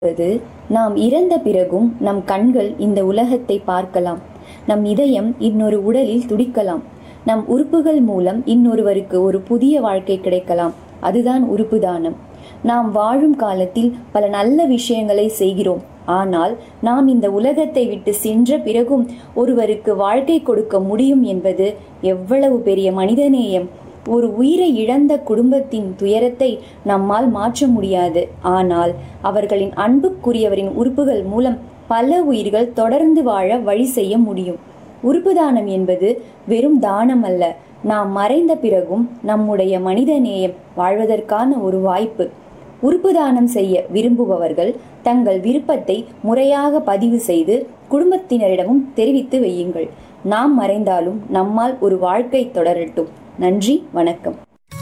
அதாவது நாம் இறந்த பிறகும் நம் கண்கள் இந்த உலகத்தை பார்க்கலாம் நம் இதயம் இன்னொரு உடலில் துடிக்கலாம் நம் உறுப்புகள் மூலம் இன்னொருவருக்கு ஒரு புதிய வாழ்க்கை கிடைக்கலாம் அதுதான் உறுப்பு தானம் நாம் வாழும் காலத்தில் பல நல்ல விஷயங்களை செய்கிறோம் ஆனால் நாம் இந்த உலகத்தை விட்டு சென்ற பிறகும் ஒருவருக்கு வாழ்க்கை கொடுக்க முடியும் என்பது எவ்வளவு பெரிய மனிதநேயம் ஒரு உயிரை இழந்த குடும்பத்தின் துயரத்தை நம்மால் மாற்ற முடியாது ஆனால் அவர்களின் அன்புக்குரியவரின் உறுப்புகள் மூலம் பல உயிர்கள் தொடர்ந்து வாழ வழி செய்ய முடியும் உறுப்பு தானம் என்பது வெறும் தானம் அல்ல நாம் மறைந்த பிறகும் நம்முடைய மனித நேயம் வாழ்வதற்கான ஒரு வாய்ப்பு உறுப்பு தானம் செய்ய விரும்புபவர்கள் தங்கள் விருப்பத்தை முறையாக பதிவு செய்து குடும்பத்தினரிடமும் தெரிவித்து வையுங்கள் நாம் மறைந்தாலும் நம்மால் ஒரு வாழ்க்கை தொடரட்டும் நன்றி வணக்கம்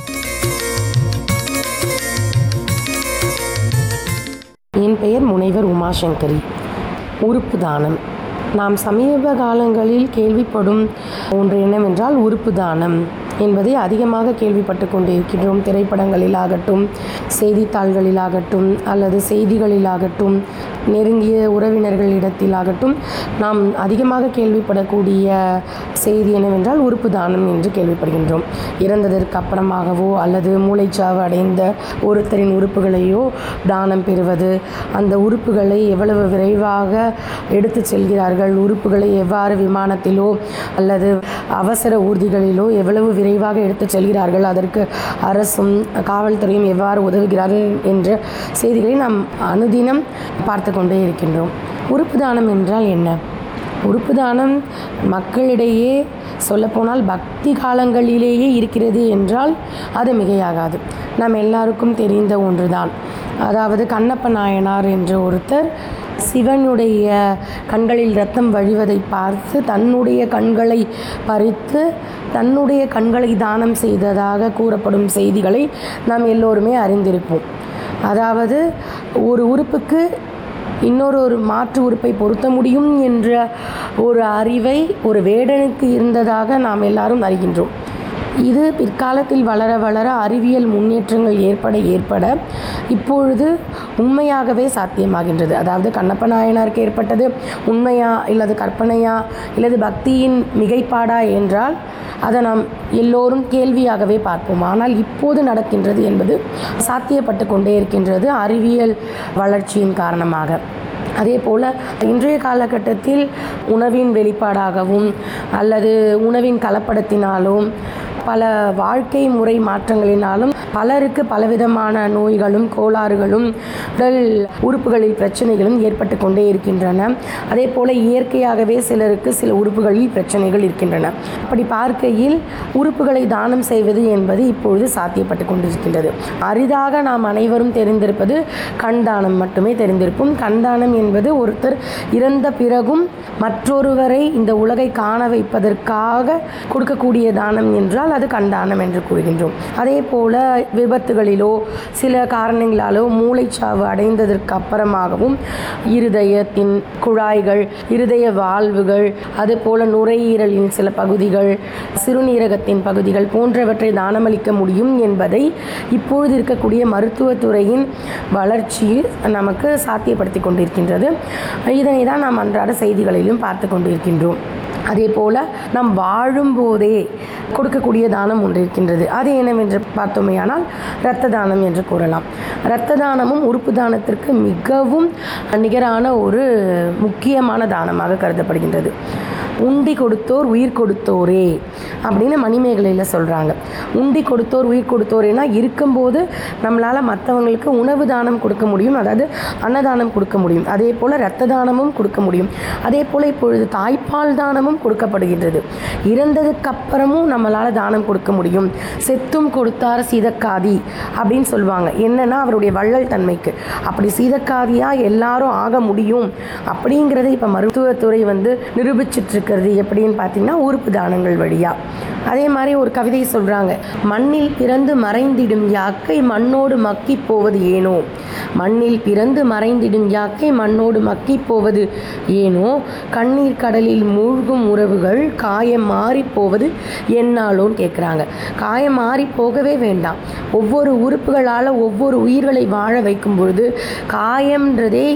என் பெயர் முனைவர் உமாசங்கரி உறுப்பு தானம் நாம் சமீப காலங்களில் கேள்விப்படும் ஒன்று என்னவென்றால் உறுப்பு தானம் என்பதை அதிகமாக கேள்விப்பட்டு கொண்டிருக்கின்றோம் திரைப்படங்களிலாகட்டும் செய்தித்தாள்களிலாகட்டும் அல்லது செய்திகளிலாகட்டும் நெருங்கிய உறவினர்களிடத்திலாகட்டும் நாம் அதிகமாக கேள்விப்படக்கூடிய செய்தி என்னவென்றால் உறுப்பு தானம் என்று கேள்விப்படுகின்றோம் இறந்ததற்கு அப்புறமாகவோ அல்லது மூளைச்சாவு அடைந்த ஒருத்தரின் உறுப்புகளையோ தானம் பெறுவது அந்த உறுப்புகளை எவ்வளவு விரைவாக எடுத்து செல்கிறார்கள் உறுப்புகளை எவ்வாறு விமானத்திலோ அல்லது அவசர ஊர்திகளிலோ எவ்வளவு விரைவாக எடுத்து செல்கிறார்கள் அதற்கு அரசும் காவல்துறையும் எவ்வாறு உதவுகிறார்கள் என்ற செய்திகளை நாம் அனுதினம் பார்த்து கொண்டே இருக்கின்றோம் உறுப்பு தானம் என்றால் என்ன உறுப்பு தானம் மக்களிடையே சொல்லப்போனால் பக்தி காலங்களிலேயே இருக்கிறது என்றால் அது மிகையாகாது நாம் எல்லாருக்கும் தெரிந்த ஒன்றுதான் அதாவது கண்ணப்ப நாயனார் என்ற ஒருத்தர் சிவனுடைய கண்களில் ரத்தம் வழிவதை பார்த்து தன்னுடைய கண்களை பறித்து தன்னுடைய கண்களை தானம் செய்ததாக கூறப்படும் செய்திகளை நாம் எல்லோருமே அறிந்திருப்போம் அதாவது ஒரு உறுப்புக்கு இன்னொரு ஒரு மாற்று உறுப்பை பொருத்த முடியும் என்ற ஒரு அறிவை ஒரு வேடனுக்கு இருந்ததாக நாம் எல்லாரும் அறிகின்றோம் இது பிற்காலத்தில் வளர வளர அறிவியல் முன்னேற்றங்கள் ஏற்பட ஏற்பட இப்பொழுது உண்மையாகவே சாத்தியமாகின்றது அதாவது கண்ணப்ப நாயனாருக்கு ஏற்பட்டது உண்மையா இல்லது கற்பனையா இல்லது பக்தியின் மிகைப்பாடா என்றால் அதை நாம் எல்லோரும் கேள்வியாகவே பார்ப்போம் ஆனால் இப்போது நடக்கின்றது என்பது சாத்தியப்பட்டு கொண்டே இருக்கின்றது அறிவியல் வளர்ச்சியின் காரணமாக அதே போல் இன்றைய காலகட்டத்தில் உணவின் வெளிப்பாடாகவும் அல்லது உணவின் கலப்படத்தினாலும் பல வாழ்க்கை முறை மாற்றங்களினாலும் பலருக்கு பலவிதமான நோய்களும் கோளாறுகளும் உடல் உறுப்புகளில் பிரச்சனைகளும் ஏற்பட்டு கொண்டே இருக்கின்றன அதே போல் இயற்கையாகவே சிலருக்கு சில உறுப்புகளில் பிரச்சனைகள் இருக்கின்றன அப்படி பார்க்கையில் உறுப்புகளை தானம் செய்வது என்பது இப்பொழுது சாத்தியப்பட்டு கொண்டிருக்கின்றது அரிதாக நாம் அனைவரும் தெரிந்திருப்பது கண் தானம் மட்டுமே தெரிந்திருப்போம் கண் தானம் என்பது ஒருத்தர் இறந்த பிறகும் மற்றொருவரை இந்த உலகை காண வைப்பதற்காக கொடுக்கக்கூடிய தானம் என்றால் அது கண்டானம் என்று கூறுகின்றோம் அதே போல விபத்துகளிலோ சில காரணங்களாலோ மூளைச்சாவு அடைந்ததற்கு அப்புறமாகவும் இருதயத்தின் குழாய்கள் இருதய வாழ்வுகள் அது போல நுரையீரலின் சில பகுதிகள் சிறுநீரகத்தின் பகுதிகள் போன்றவற்றை தானமளிக்க முடியும் என்பதை இப்பொழுது இருக்கக்கூடிய மருத்துவத்துறையின் வளர்ச்சி நமக்கு சாத்தியப்படுத்தி கொண்டிருக்கின்றது இதனை தான் நாம் அன்றாட செய்திகளிலும் பார்த்து கொண்டிருக்கின்றோம் அதே போல் நாம் வாழும்போதே கொடுக்கக்கூடிய தானம் ஒன்று இருக்கின்றது அது என்னவென்று பார்த்தோமேயானால் இரத்த தானம் என்று கூறலாம் இரத்த தானமும் உறுப்பு தானத்திற்கு மிகவும் நிகரான ஒரு முக்கியமான தானமாக கருதப்படுகின்றது உண்டி கொடுத்தோர் உயிர் கொடுத்தோரே அப்படின்னு மணிமேகலையில் சொல்கிறாங்க உண்டி கொடுத்தோர் உயிர் கொடுத்தோரேனா இருக்கும்போது நம்மளால் மற்றவங்களுக்கு உணவு தானம் கொடுக்க முடியும் அதாவது அன்னதானம் கொடுக்க முடியும் அதே போல் இரத்த தானமும் கொடுக்க முடியும் அதே போல் இப்பொழுது தாய்ப்பால் தானமும் கொடுக்கப்படுகின்றது இறந்ததுக்கு அப்புறமும் நம்மளால் தானம் கொடுக்க முடியும் செத்தும் கொடுத்தார் சீதக்காதி அப்படின்னு சொல்லுவாங்க என்னன்னா அவருடைய வள்ளல் தன்மைக்கு அப்படி சீதக்காதியாக எல்லாரும் ஆக முடியும் அப்படிங்கிறத இப்போ மருத்துவத்துறை வந்து நிரூபிச்சிட்டு இருக்கிறது எப்படின்னு பார்த்தீங்கன்னா உறுப்பு தானங்கள் வழியாக அதே மாதிரி ஒரு கவிதை சொல்கிறாங்க மண்ணில் பிறந்து மறைந்திடும் யாக்கை மண்ணோடு மக்கி போவது ஏனோ மண்ணில் பிறந்து மறைந்திடும் யாக்கை மண்ணோடு மக்கி போவது ஏனோ கண்ணீர் கடலில் மூழ்கும் உறவுகள் காயம் மாறி போவது என்னாலோன்னு கேட்குறாங்க காயம் மாறி போகவே வேண்டாம் ஒவ்வொரு உறுப்புகளால் ஒவ்வொரு உயிர்களை வாழ வைக்கும் பொழுது காயம்ன்றதே